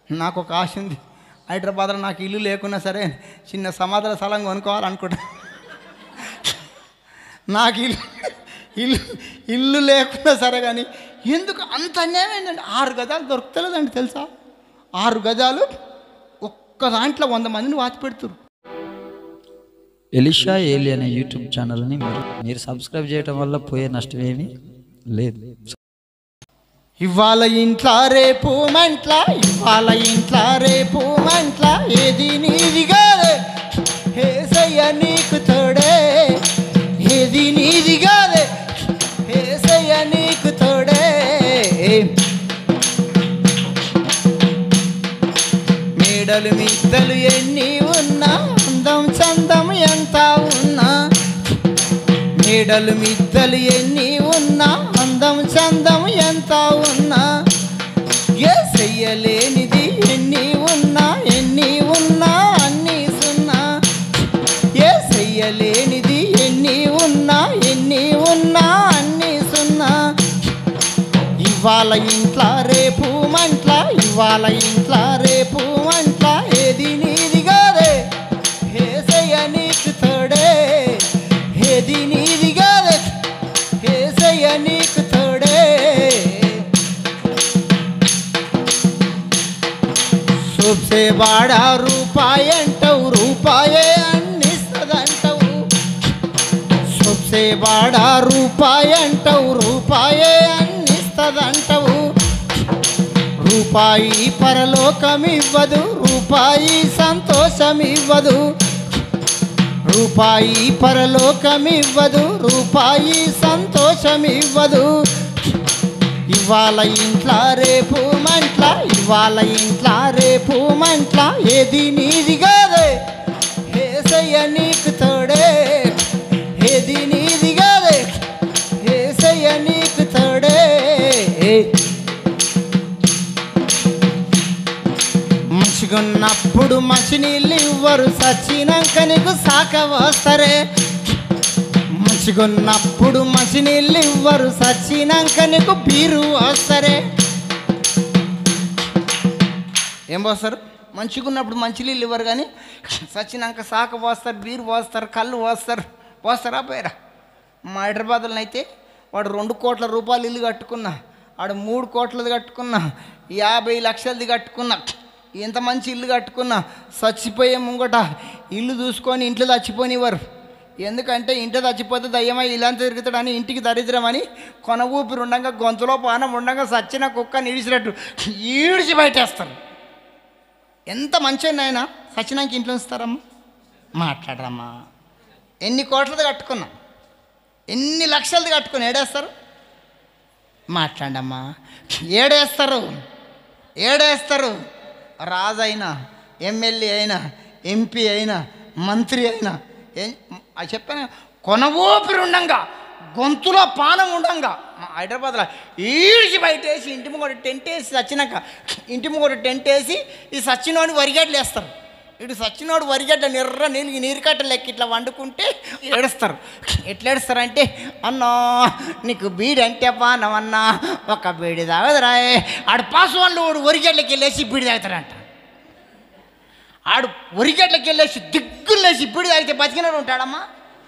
నాకు ఒక ఆశ ఉంది హైదరాబాద్లో నాకు ఇల్లు లేకున్నా సరే చిన్న సమాధుల స్థలం కొనుక్కోవాలనుకుంటా నాకు ఇల్లు ఇల్లు ఇల్లు లేకున్నా సరే కానీ ఎందుకు అంత అన్యాయం ఏంటంటే ఆరు గజాలు దొరుకుతలేదండి తెలుసా ఆరు గజాలు ఒక్క దాంట్లో వంద మందిని వాత పెడుతురు ఎలిషా ఏలి అనే యూట్యూబ్ ఛానల్ని మీరు మీరు సబ్స్క్రైబ్ చేయడం వల్ల పోయే నష్టం ఏమీ లేదు ఇవాళ ఇంట్లో రేపు మంట్ల ఇవాళ ఇంట్లో రేపు మంట్ల ఏది నీది కాదే ఏసయ్య నీకు తోడే ఏది నీది కాదే ఏసయ్య నీకు తోడే మేడలు మిద్దలు ఎన్ని ఉన్నా అందం చందం ఎంత ఉన్నా మేడలు మిద్దలు ఎన్ని ఉన్నా అందం చందం ఎంత ఉన్నా ఏ చెయ్యలేనిది ఎన్ని ఉన్నా ఎన్ని ఉన్నా అన్ని సున్నా ఏ చెయ్యలేనిది ఎన్ని ఉన్నా ఎన్ని ఉన్నా అన్ని సున్నా ఇవాళ ఇంట్లో రేపు మంట్ల ఇవాళ ఇంట్లో రేపు మంట్ల ఏది నీది కాదే ఏసయ్య నీకు తోడే ఏది నీది కాదే ఏసయ్య నీకు తోడే సూప్సే బాడా రూపాయి అంటావు రూపాయే అన్నిస్తదంటావు సొప్సే బాడా రూపాయి అంటావు రూపాయే అన్నిస్తదంటావు రూపాయి పరలోకం ఇవ్వదు రూపాయి సంతోషం ఇవ్వదు రూపాయి పరలోకం ఇవ్వదు రూపాయి సంతోషం ఇవ్వదు ఇవాళ ఇంట్లో రేపు మంట్ల ఇవాళ ఇంట్లో రేపు మంట్ల ఏది నీది కాదే ఏసయ్య నీకు తోడే ఏది నీది కాదే ఏసయ్య నీకు తోడే మంచిగున్నప్పుడు మంచి నీళ్ళు ఇవ్వరు సచ్చినాక నీకు సాక వస్తారే మంచిగున్నప్పుడు మంచి నీళ్ళు ఇవ్వరు సచ్చినాక నీకు బీరు వస్తారే ఏం పోస్తారు మంచిగున్నప్పుడు మంచి నీళ్ళు ఇవ్వరు కానీ సచ్చినాక సాక పోస్తారు బీరు పోస్తారు కళ్ళు పోస్తారు పోస్తారా పోయారా మా హైదరాబాద్లో అయితే వాడు రెండు కోట్ల రూపాయలు ఇల్లు కట్టుకున్నా వాడు మూడు కోట్లది కట్టుకున్నా యాభై లక్షలది కట్టుకున్నా ఎంత మంచి ఇల్లు కట్టుకున్నా చచ్చిపోయే ముంగట ఇల్లు చూసుకొని ఇంట్లో చచ్చిపోనివ్వరు ఎందుకంటే ఇంట్లో చచ్చిపోతే దయ్యమై ఇలాంటి తిరుగుతాడని ఇంటికి దరిద్రమని కొన ఊపిరి ఉండగా గొంతులో పానం ఉండగా సచ్చిన కుక్క నిడిచినట్టు ఈడ్చి బయటేస్తారు ఎంత మంచి ఆయన సచ్చినాక ఇంట్లో ఉంచుతారమ్మా మాట్లాడరమ్మా ఎన్ని కోట్లది కట్టుకున్నా ఎన్ని లక్షలది కట్టుకుని ఏడేస్తారు మాట్లాడమ్మా ఏడేస్తారు ఏడేస్తారు రాజు అయినా ఎమ్మెల్యే అయినా ఎంపీ అయినా మంత్రి అయినా ఏం అది చెప్పాను కొన ఊపిరి ఉండంగా గొంతులో పానం ఉండంగా మా హైదరాబాద్లో ఈడిచి బయటేసి ఇంటి ముంగట టెంట్ వేసి వచ్చినాక ఇంటి ముంగట టెంట్ వేసి ఈ సచ్చినోని వరిగడ్డలు వేస్తారు ఇటు సచ్చినోడు వరిగడ్డ నిర్ర నీళ్ళు నీరు కట్ట లెక్క ఇట్లా వండుకుంటే ఏడుస్తారు ఎట్లా ఏడుస్తారంటే అన్నా నీకు బీడి అంటే పానమన్నా ఒక బీడి తాగదురాయే ఆడు పాసు వాళ్ళు వాడు వరిగడ్లకి వెళ్ళేసి బీడి తాగుతారంట ఆడు వరిగడ్లకి వెళ్ళేసి దిగ్గులు లేచి బీడి తాగితే బతికినాడు ఉంటాడమ్మా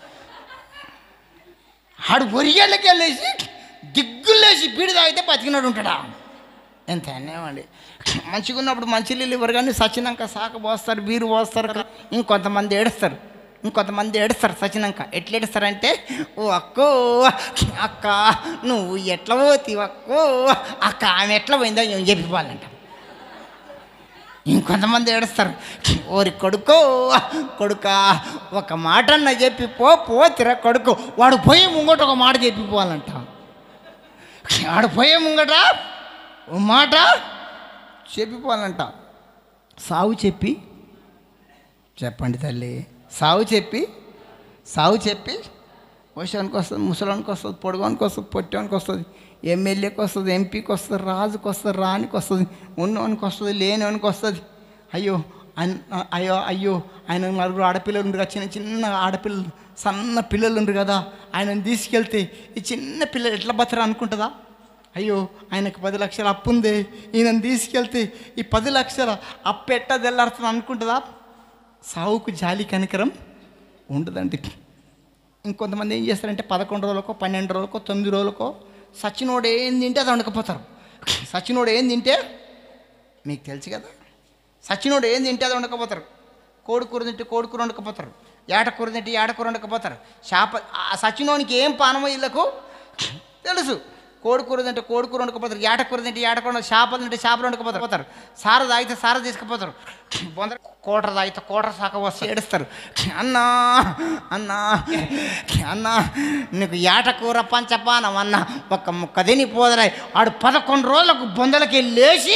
ఆడు వరిగడ్లకి వెళ్ళేసి దిగ్గులు లేచి బీడి తాగితే బతికినాడు ఉంటాడా ఎంత అన్యాయమండి మంచిగా ఉన్నప్పుడు మంచి నీళ్ళు ఇవ్వరు కానీ సచ్చినాక సాక పోస్తారు బీరు పోస్తారు ఇంకొంతమంది ఏడుస్తారు ఇంకొంతమంది ఏడుస్తారు సచ్చినాక ఎట్లా ఏడుస్తారంటే ఓ అక్కో అక్క నువ్వు ఎట్లా పోతీవి అక్కో అక్క ఆమె ఎట్లా పోయిందో ఏం చెప్పిపోవాలంట ఇంకొంతమంది ఏడుస్తారు ఓరి కొడుకో కొడుక ఒక మాట అన్న చెప్పి పో పోతిరా కొడుకు వాడు పోయి ముంగట ఒక మాట చెప్పిపోవాలంట వాడు పోయే ముంగట ఓ మాట చెప్పిపోవాలంట సావు చెప్పి చెప్పండి తల్లి సావు చెప్పి సావు చెప్పి వర్షానికి వస్తుంది ముసలానికి వస్తుంది పొడగానికి వస్తుంది పొట్టానికి వస్తుంది ఎమ్మెల్యేకి వస్తుంది ఎంపీకి వస్తుంది రాజుకి వస్తుంది రానికి వస్తుంది ఉన్నవానికి వస్తుంది లేనివానికి వస్తుంది అయ్యో అన్- అయ్యో అయ్యో ఆయన నలుగురు ఆడపిల్లలు ఉండరు కదా చిన్న చిన్న ఆడపిల్లలు సన్న పిల్లలు ఉండరు కదా ఆయనను తీసుకెళ్తే ఈ చిన్న పిల్లలు ఎట్లా బతరా అనుకుంటుందా అయ్యో ఆయనకు పది లక్షల అప్పు ఉంది ఈయనను తీసుకెళ్తే ఈ పది లక్షల అప్పు ఎట్టా తెల్లారుతుంది అనుకుంటుందా సావుకు జాలి కనికరం ఉండదండి ఇంకొంతమంది ఏం చేస్తారంటే పదకొండు రోజులకో పన్నెండు రోజులకో తొమ్మిది రోజులకో సచినోడు ఏం తింటే అది వండకపోతారు సచినోడు ఏం తింటే మీకు తెలుసు కదా సచినోడు ఏం తింటే అది వండకపోతారు కోడి కూర తింటే కోడి కూర వండకపోతారు ఏట కూర తింటే ఏట కూర వండకపోతారు చేప ఆ సచినోనికి ఏం పానమో ఇళ్ళకు తెలుసు కోడి కూర తింటే కోడి కూర వండకపోతారు ఏట కూర తింటే ఏట కూర చేపలు తింటే చేపలు వండకపోతారు పోతారు సార తాగితే సార తీసుకుపోతారు బొందర కోటర్ తాగితే కోటర్ సాక వస్తే ఏడుస్తారు అన్నా అన్నా అన్నా నీకు ఏట కూర పంచపానం అన్న ఒక్క ముక్క తిని పోదరాయి ఆడు పదకొండు రోజులకు బొందలకి లేచి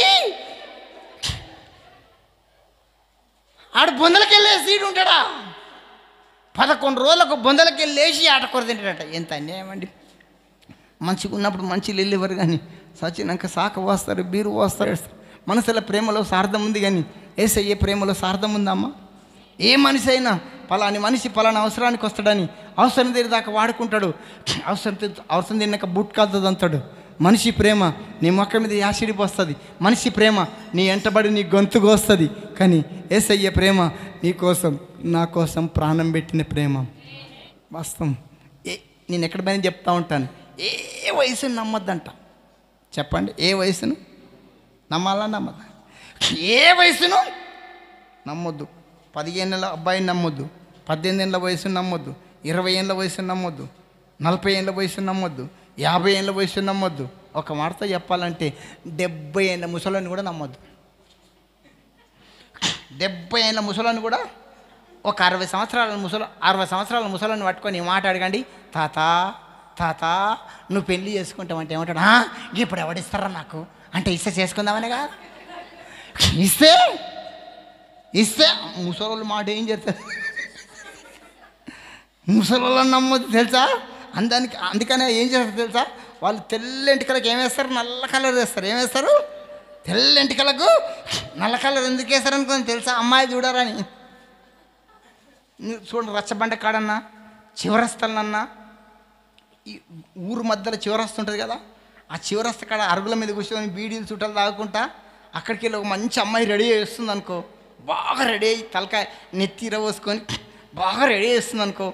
ఆడు బొందలకి వెళ్ళేసి సీడు ఉంటాడా పదకొండు రోజులకు బొందలకి లేచి ఆటకూర తింటాడట ఎంత అన్యాయం అండి మంచిగా ఉన్నప్పుడు మంచి వెళ్ళేవారు కానీ సచినాక సాక పోస్తారు బీరు పోస్తారు ఏడుస్తారు. మనసుల ప్రేమలో సార్థం ఉంది కానీ ఏసయ్యే ప్రేమలో సార్థం ఉందమ్మా ఏ మనిషి అయినా పలాని మనిషి పలానా అవసరానికి వస్తాడని అవసరం తీరి దాకా వాడుకుంటాడు అవసరం తీ- అవసరం తిన్నాక బుట్ కాదు అంటాడు మనిషి ప్రేమ నీ మొక్క మీద యాసిడి పోస్తుంది మనిషి ప్రేమ నీ ఎంటబడి నీ గొంతుకు వస్తుంది కానీ ఏసయ్య ప్రేమ నీ కోసం నా కోసం ప్రాణం పెట్టిన ప్రేమ వాస్తవం ఏ నేను ఎక్కడ పైన చెప్తా ఉంటాను ఏ వయసును నమ్మొద్దంట చెప్పండి ఏ వయసును నమ్మాలా నమ్మద్దా ఏ వయసును నమ్మొద్దు పదిహేను నెలల అబ్బాయిని నమ్మొద్దు పద్దెనిమిది ఏళ్ళ వయసును నమ్మొద్దు ఇరవై ఏళ్ళ వయసును నమ్మొద్దు నలభై ఏళ్ళ వయసును నమ్మొద్దు యాభై ఏళ్ళ వయసును నమ్మొద్దు ఒక మాటతో చెప్పాలంటే డెబ్బై ఏళ్ళ ముసలోని కూడా నమ్మొద్దు డెబ్బై ఏళ్ళ ముసలోని కూడా ఒక అరవై సంవత్సరాల ముసల అరవై సంవత్సరాల ముసలోని పట్టుకొని ఈ మాట అడగండి తాత తాత నువ్వు పెళ్లి చేసుకుంటావంటే ఏమంటాడు "ఆ, ఇప్పుడు ఎవడిస్తారా నాకు అంటే ఇస్తే చేసుకుందామనేగా ఇస్తే ఇస్తే ముసలోళ్ళు మాట ఏం చేస్తారు ముసలోళ్ళని నమ్మొద్దు తెలుసా అందానికి అందుకనే ఏం చేస్తారు తెలుసా వాళ్ళు తెల్ల ఎంటికలకు ఏం వేస్తారు నల్ల కలర్ వేస్తారు ఏం వేస్తారు తెల్ల ఎంటికలకు నల్ల కలర్ ఎందుకు వేస్తారు అనుకుని తెలుసా అమ్మాయి చూడరని నువ్వు చూడండి రచ్చబండ కాడన్నా చివరస్తలన్నా ఈ ఊరు మధ్యలో చివరస్తు ఉంటుంది కదా ఆ చివరస్త కాడ అరుగుల మీద కూర్చొని బీడీలు చుట్టాలు తాగుకుంటా అక్కడికి వెళ్ళి ఒక మంచి అమ్మాయి రెడీ చేస్తుంది అనుకో బాగా రెడీ అయ్యి తలకాయ నెత్తిర పోసుకొని బాగా రెడీ చేస్తుంది అనుకో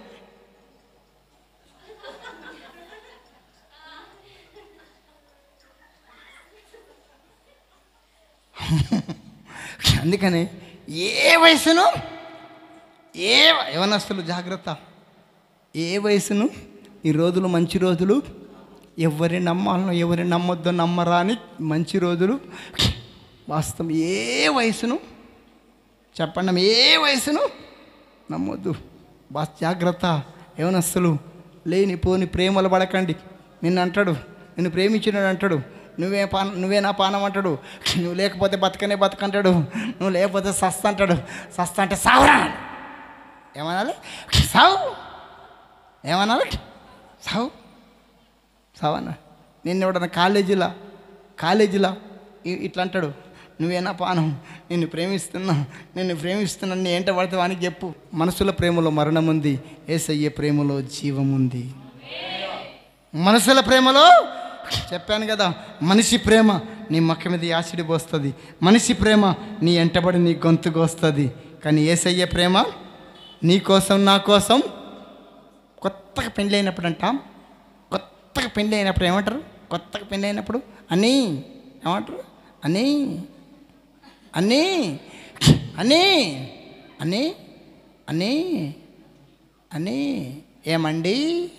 అందుకని ఏ వయసును ఏ యవనస్తులు జాగ్రత్త ఏ వయసును ఈ రోజులు మంచి రోజులు ఎవరి నమ్మాలనో ఎవరి నమ్మొద్దో నమ్మరా అని మంచి రోజులు వాస్తవం ఏ వయసును చెప్పండి అమ్మ, ఏ వయసును నమ్మొద్దు బాస్ జాగ్రత్త యవనస్తులు లేని పోని ప్రేమలు పడకండి నిన్ను అంటాడు నిన్ను ప్రేమించినాడు అంటాడు నువ్వే పాన నువ్వే నా పానం అంటాడు నువ్వు లేకపోతే బతకనే బతకంటాడు నువ్వు లేకపోతే సస్త అంటాడు సస్త అంటే సావురా ఏమనాలి సావు ఏమనాలి సావు సావన్నా నిన్ను ఎవడన్నా కాలేజీలా కాలేజీలా ఇ- ఇట్లా అంటాడు నువ్వేనా పానం నిన్ను ప్రేమిస్తున్నా నిన్ను ప్రేమిస్తున్నా నీ ఏంట పడితే వానికి చెప్పు మనసుల ప్రేమలో మరణం ఉంది ఏసయ్యే ప్రేమలో జీవం ఉంది మనసుల ప్రేమలో చెప్పాను కదా మనిషి ప్రేమ నీ మొక్క మీద యాసిడి పోస్తుంది మనిషి ప్రేమ నీ ఎంటబడి నీ గొంతుకు వస్తుంది కానీ ఏసయ్యే ప్రేమ నీ కోసం నా కోసం కొత్తగా పెళ్ళి అయినప్పుడు అంట కొత్తగా పెళ్ళి అయినప్పుడు ఏమంటారు కొత్తగా పెళ్ళి అయినప్పుడు అని ఏమంటారు అని అని అని అని అని అని ఏమండి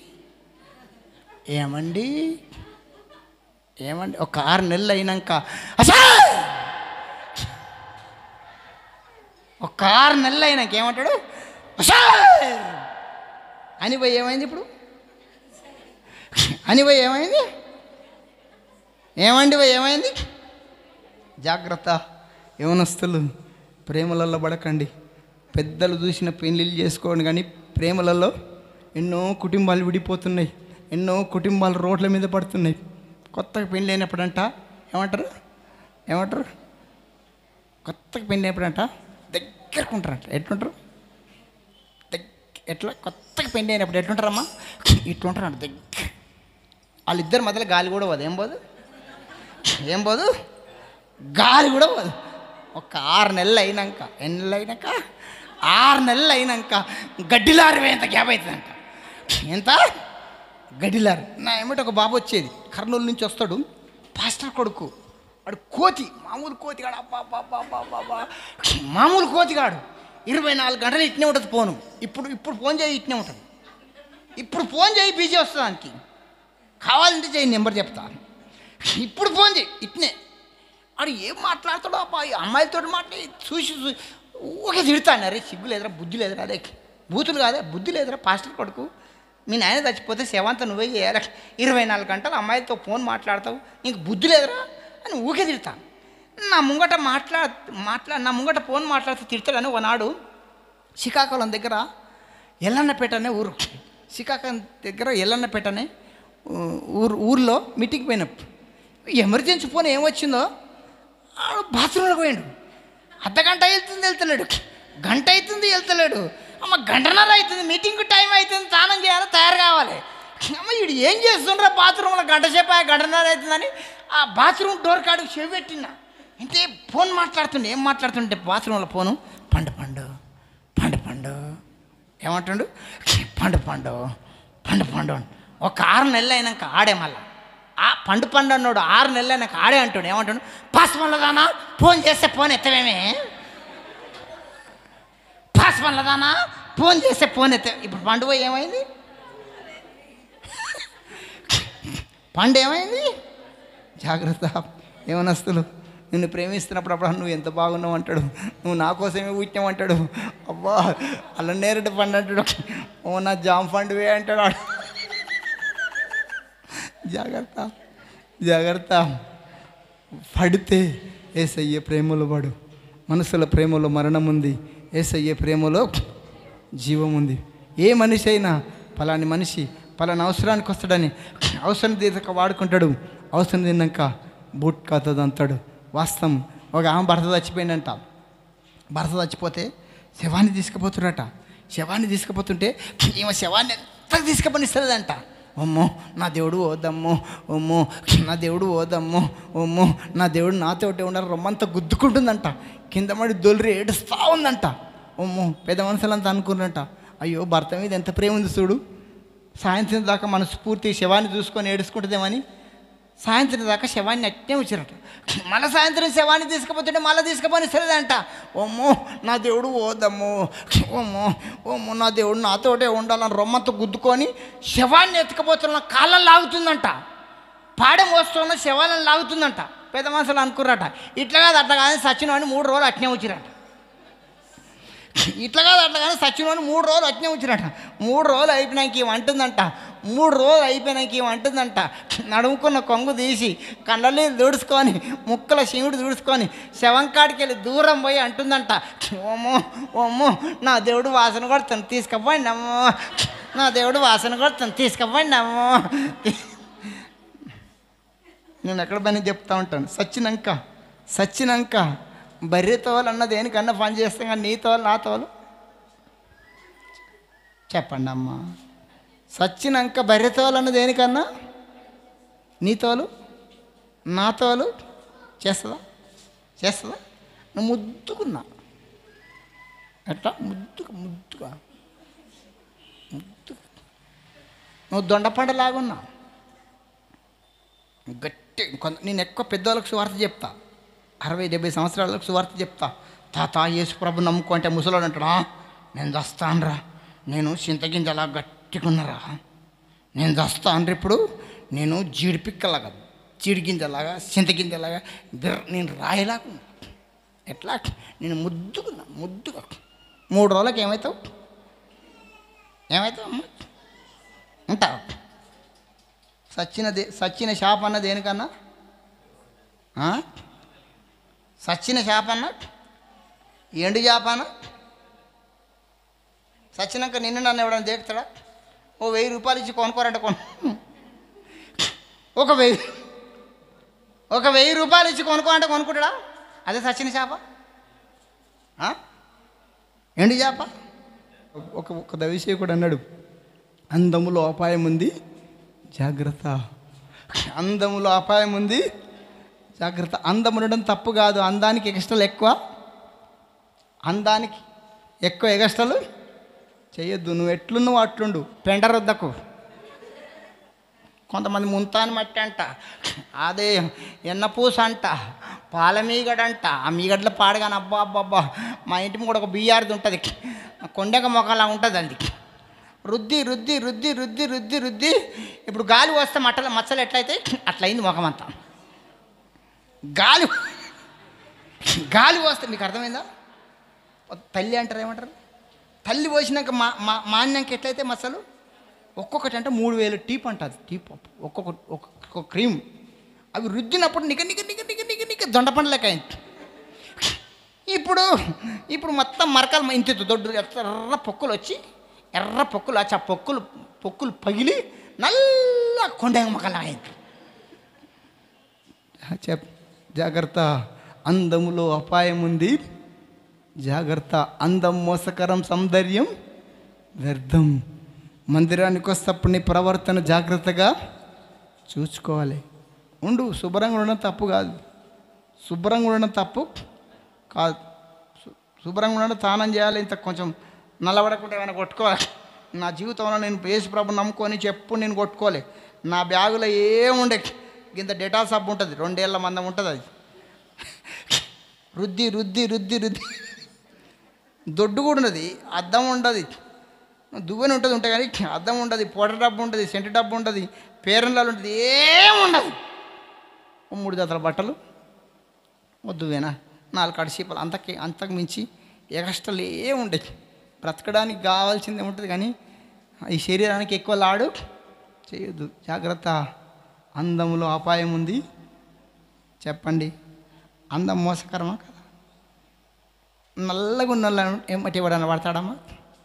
ఏమండి ఏమండి ఒక ఆరు నెలలు అయినాక అసా ఒక ఆరు నెలలు అయినాక ఏమంటాడు అసా అని పోయి ఏమైంది ఇప్పుడు అని పోయి ఏమైంది ఏమండి పోయి ఏమైంది జాగ్రత్త యవనస్తులు ప్రేమలలో పడకండి పెద్దలు చూసిన పెళ్ళిళ్ళు చేసుకోండి కానీ ప్రేమలలో ఎన్నో కుటుంబాలు విడిపోతున్నాయి ఎన్నో కుటుంబాలు రోడ్ల మీద పడుతున్నాయి కొత్తగా పెళ్ళి అయినప్పుడంట ఏమంటారు ఏమంటారు కొత్తగా పెళ్ళి అయినప్పుడంట దగ్గరకు ఉంటారంట ఎట్లుంటారు దగ్గ ఎట్లా కొత్తగా పెళ్ళి అయినప్పుడు ఎట్లుంటారమ్మా ఇట్లుంటారంట దగ్గర వాళ్ళిద్దరి మధ్యలో గాలి కూడా పోదు ఏం పోదు ఏం పోదు గాలి కూడా పోదు ఒక ఆరు నెలలు అయినాక ఎన్ని నెలలు అయినాక ఆరు నెలలు అయినాక గడ్డిలారు ఎంత గ్యాప్ అవుతుందంట ఎంత గడ్డిలారు నా ఏమిటి ఒక బాబు వచ్చేది కర్నూలు నుంచి వస్తాడు పాస్టర్ కొడుకు వాడు కోతి మామూలు కోతిగాడు అబ్బా అబ్బా అబ్బా అబ్బా అబ్బా అబ్బా. మామూలు కోతిగాడు ఇరవై నాలుగు గంటలు ఇట్నే ఉంటుంది ఫోను ఇప్పుడు ఇప్పుడు ఫోన్ చేయి ఇట్నే ఉంటుంది ఇప్పుడు ఫోన్ చేయి బిజీ వస్తుంది దానికి కావాలంటే చేయి నెంబర్ చెప్తా ఇప్పుడు ఫోన్ చేయి ఇట్నే ఆడు ఏం మాట్లాడతాడో అబ్బా ఈ అమ్మాయిలతో మాట్లాడి చూసి చూసి ఊకే తిడతాను అరే సిగ్గు లేదురా బుద్ధి లేదురా అదే బూతులు కాదే బుద్ధి లేదురా పాస్టర్ కొడుకు మీ నాయన చచ్చిపోతే సేవంతా నువ్వే చేయాలి ఇరవై నాలుగు గంటలు అమ్మాయిలతో ఫోన్ మాట్లాడతావు నీకు బుద్ధి లేదురా అని ఊకే తిడతాను నా ముంగట మాట్లా మాట్లా నా ముంగట ఫోన్ మాట్లాడితే తిడతాడని ఒకనాడు శ్రీకాకుళం దగ్గర ఎల్లన్నపేట అనే ఊరు శ్రీకాకుళం దగ్గర ఎల్లన్నపేట అనే ఊ- ఊరు ఊర్లో మీటింగ్ పోయినప్పుడు ఎమర్జెన్సీ ఫోన్ ఏమొచ్చిందో ఆడు బాత్రూంలోకి పోయాడు అర్ధగంట వెళ్తుంది వెళ్తలేడు గంట అవుతుంది వెళ్తలేడు అమ్మ గంటన్నర అవుతుంది మీటింగ్ టైం అవుతుంది స్నానం చేయాలి తయారు కావాలి అమ్మ వీడు ఏం చేస్తుండ్రా బాత్రూంలో గంట సేపు అయ్యా గంటన్నర అవుతుందని ఆ బాత్రూమ్ డోర్ కాడికి చెవి పెట్టినా అంటే ఫోన్ మాట్లాడుతుండే ఏం మాట్లాడుతుంటే బాత్రూంలో ఫోను పండు పండు పండు పండు ఏమంటుండు పండు పండు పండు పండు అని. ఒక ఆరు నెలలు అయినాక ఆడే మళ్ళా ఆ పండు పండు అన్నాడు ఆరు నెలలు అయినాక ఆడే అంటాడు ఏమంటాడు పాస్ దానా ఫోన్ చేస్తే ఫోన్ ఎత్తవేమే పాస్ దానా ఫోన్ చేస్తే ఫోన్ ఎత్తే ఇప్పుడు పండు పోయి ఏమైంది పండు ఏమైంది జాగ్రత్త ఏమనస్తులు నిన్ను ప్రేమిస్తున్నప్పుడు అప్పుడు నువ్వు ఎంత బాగున్నావు అంటాడు నువ్వు నా కోసమే పుట్టినావు అంటాడు అబ్బా అలా నేరటి పండు అంటాడు ఓ నా జామ్ పండువే అంటాడు వాడు. జాగ్రత్త జాగ్రత్త పడితే ఏసయ్యే ప్రేమలో పడు మనసుల ప్రేమలో మరణం ఉంది ఏసయ్యే ప్రేమలో జీవం ఉంది ఏ మనిషి అయినా పలాని మనిషి పలానా అవసరానికి వస్తాడని అవసరం తీరక వాడుకుంటాడు అవసరం తిన్నాక బూట్ కాతుంది అంటాడు వాస్తవం ఒక ఆమె భర్త చచ్చిపోయిందంట భర్త చచ్చిపోతే శవాన్ని తీసుకుపోతున్నట శవాన్ని తీసుకుపోతుంటే ఈమె శవాన్ని ఎంత తీసుకుపోనిస్తుందంట అమ్మో నా దేవుడు ఓదమ్మో అమ్మో నా దేవుడు ఓదమ్మో అమ్మో నా దేవుడు నాతోటే ఉండాలి రొమ్మంతా గుద్దుకుంటుందంట కింద మడి దొలిరి ఏడుస్తూ ఉందంట అమ్మో పెద్ద మనుషులంతా అనుకున్నట అయ్యో భర్త మీద ఎంత ప్రేమ ఉంది చూడు సాయంత్రం దాకా మనస్ఫూర్తి శవాన్ని చూసుకొని ఏడుచుకుంటుందేమని సాయంత్రం దాకా శవాన్ని అట్నే వచ్చారట మళ్ళీ సాయంత్రం శవాన్ని తీసుకుపోతుంటే మళ్ళీ తీసుకుపోని సరేదంట ఓమ్మో నా దేవుడు ఓదమ్మో ఓమ్మో ఓమ్మో నా దేవుడు నాతోటే ఉండాలని రొమ్మంతో గుద్దుకొని శవాన్ని ఎత్తుకుపోతున్న కాళ్ళని లాగుతుందంట పాడెం వస్తున్న శవాలను లాగుతుందంట పెద్ద మనుషులు అనుకున్నారట ఇట్లా కాదు అట్లా కానీ సచిన అని మూడు రోజులు అట్నే వచ్చిరట ఇట్లా కాదు అట్లా కానీ సచిన్ మూడు రోజులు అట్నే ఉంచినట మూడు రోజులు అయిపోయినాక ఏం అంటుందంట మూడు రోజులు అయిపోయినాక ఏం అంటుందంట నడుముకున్న కొంగు తీసి కళ్ళని దూడుచుకొని ముక్కల శివుడు దూడుచుకొని శవం కాడికి వెళ్ళి దూరం పోయి అంటుందంట ఓమో ఓమో నా దేవుడు వాసన కొడుతాను తీసుకుపోండి అమ్మో నా దేవుడు వాసన కొడుతాను తీసుకుపోండి అమ్మో నేను ఎక్కడ పని చెప్తా ఉంటాను సచ్చినాక సచ్చినాక బర్రె తోలు అన్న దేనికన్నా పని చేస్తాం కానీ నీ తోలు నా తోలు చెప్పండి అమ్మా సచ్చినాక బర్రె తోలు అన్న దేనికన్నా నీ తోలు నా తోలు చేస్తుందా చేస్తుందా నువ్వు ముద్దుకున్నా ఎట్లా ముద్దుగా ముద్దుగా ముద్దుగా నువ్వు దొండపండలాగున్నా గట్టి కొంత నేను ఎక్కువ పెద్దవాళ్ళకి సువార్త చెప్తా అరవై డెబ్బై సంవత్సరాలకు సువార్త చెప్తా తాత యేసు ప్రభు నమ్ముకో అంటే ముసలోడు అంటాడా నేను చస్తానురా నేను చింతగింజలా గట్టికున్నరా నేను చస్తాను ఇప్పుడు నేను జీడిపిక్కలాగా జీడిగింజలాగా చింతగింజలాగా బిర్ర నేను రాయిలాగా ఉన్నా. ఎట్లా నేను ముద్దుకున్నా ముద్దుగా మూడు రోజులకి ఏమవుతావు ఏమవుతావు అమ్మ ఉంటావు సచ్చిన దే సచ్చిన షాప్ అన్న దేనికన్నా ఆ? సచ్చిన షాప్ అన్న ఎండు షాప్ అన్న సచ్చినాక నిన్ను నన్ను ఎవడన్నా దేకుతాడా ఓ వెయ్యి రూపాయలు ఇచ్చి కొనుక్కోరంట కొను ఒక వెయ్యి ఒక వెయ్యి రూపాయలు ఇచ్చి కొనుక్కోరంటే కొనుక్కుంటాడా అదే సచ్చిన చేప ఆ? ఎండు చేప ఒక ఒక దవిషేకుడు అన్నాడు అందములో అపాయం ఉంది జాగ్రత్త అందములో అపాయం ఉంది జాగ్రత్త అందం ఉండడం తప్పు కాదు అందానికి ఎగస్ట్రలు ఎక్కువ అందానికి ఎక్కువ ఎగస్ట్రలు చేయొద్దు నువ్వు ఎట్లున్నావు అట్లుండు పెండరొద్దకు కొంతమంది ముంతాని మట్టి అంట అదే ఎన్నపూస అంట పాల మీగడంట ఆ మీగడ్ల పాడగానే అబ్బా అబ్బా అబ్బా మా ఇంటి కూడా ఒక బియ్యారిది ఉంటుంది కొండక మొక్కలా ఉంటుంది అది రుద్ది రుద్ది రుద్ది రుద్ది రుద్ది రుద్ది ఇప్పుడు గాలి వస్తే మట్టల మచ్చలు ఎట్లయితే అట్లయింది ముఖం అంతా గాలి గాలి వస్తే మీకు అర్థమైందా తల్లి అంటారు ఏమంటారు తల్లి పోసినాక మా మా మాన్యాక ఎట్లయితే మచ్చలు ఒక్కొక్కటి అంటే మూడు వేలు టీప్ అంటుంది టీప్ ఒక్కొక్క ఒక్కొక్క క్రీమ్ అవి రుద్దినప్పుడు నిక నిక నిక నిక నిక నిక దొండ పండు లెక్క అయింది ఇప్పుడు ఇప్పుడు మొత్తం మరకలు ఇంత దొడ్డు ఎర్ర పొక్కులు వచ్చి ఎర్ర పొక్కులు వచ్చి ఆ పొక్కులు పొక్కులు పగిలి నల్ల కొండ మొక్కలా అయింది చెప్ జాగ్రత్త అందములో అపాయం ఉంది జాగ్రత్త అందం మోసకరం సౌందర్యం వ్యర్థం మందిరానికి వస్తప్పుడు నీ ప్రవర్తన జాగ్రత్తగా చూసుకోవాలి ఉండు శుభ్రంగా ఉండడం తప్పు కాదు శుభ్రంగా ఉండడం తప్పు కాదు శు- శుభ్రంగా ఉండడం తానం చేయాలి ఇంత కొంచెం నల్లబడకుండా ఏమైనా కొట్టుకోవాలి నా జీవితంలో నేను యేసు ప్రభు నమ్ముకొని చెప్పు నేను కొట్టుకోలే నా బ్యాగులో ఏముండే ఇంత డేటా సబ్బు ఉంటుంది రెండేళ్ల మందం ఉంటుంది అది రుద్ది రుద్ది రుద్ది రుద్ది దొడ్డు కూడా ఉన్నది అద్దం ఉండదు దువ్వెన ఉంటుంది ఉంటాయి కానీ అద్దం ఉండదు పొడ డబ్బు ఉంటుంది సెంటు డబ్బు ఉంటుంది పేరెంలాలు ఉంటుంది ఏముండదు ఓ మూడు జతల బట్టలు వద్దువేనా నాలుగు కడిచీపలు అంతకి అంతకు మించి ఎక్స్ట్రాలు ఏముండదు బ్రతకడానికి కావాల్సింది ఉంటుంది కానీ ఈ శరీరానికి ఎక్కువ లాడు చేయొద్దు జాగ్రత్త అందములో అపాయం ఉంది చెప్పండి అందం మోసకరమా కదా నల్లగా ఉన్న వాళ్ళని ఏమటి ఎవడన్నా పడతాడమ్మా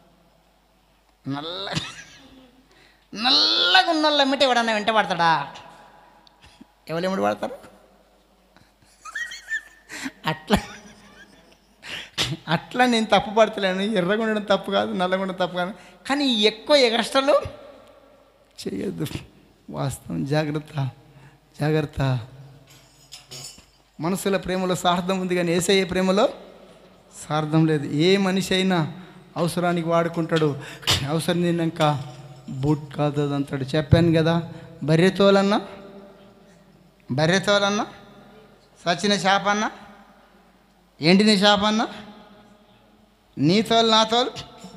నల్ల నల్లగా ఉన్న వాళ్ళు ఎమ్మటి ఎవడన్నా వెంట పడతాడా ఎవరు ఎమ్మటి పడతారు అట్లా అట్లా నేను తప్పు పడతలేను ఎర్రగా ఉండడం తప్పు కాదు నల్లగా ఉండడం తప్పు కాదు కానీ ఎక్కువ ఎగస్ట్రలు చేయొద్దు వాస్తవం జాగ్రత్త జాగ్రత్త మనసుల ప్రేమలో స్వార్థం ఉంది కానీ ఏసయ్య ప్రేమలో స్వార్థం లేదు ఏ మనిషి అయినా అవసరానికి వాడుకుంటాడు అవసరం తిన్నాక బూట్ కాదు అది అంటాడు చెప్పాను కదా బర్రెతోలన్నా బర్రెతోలన్నా సచిన చేప అన్నా ఎండిన చేప అన్నా నీ తోలు నా తోలు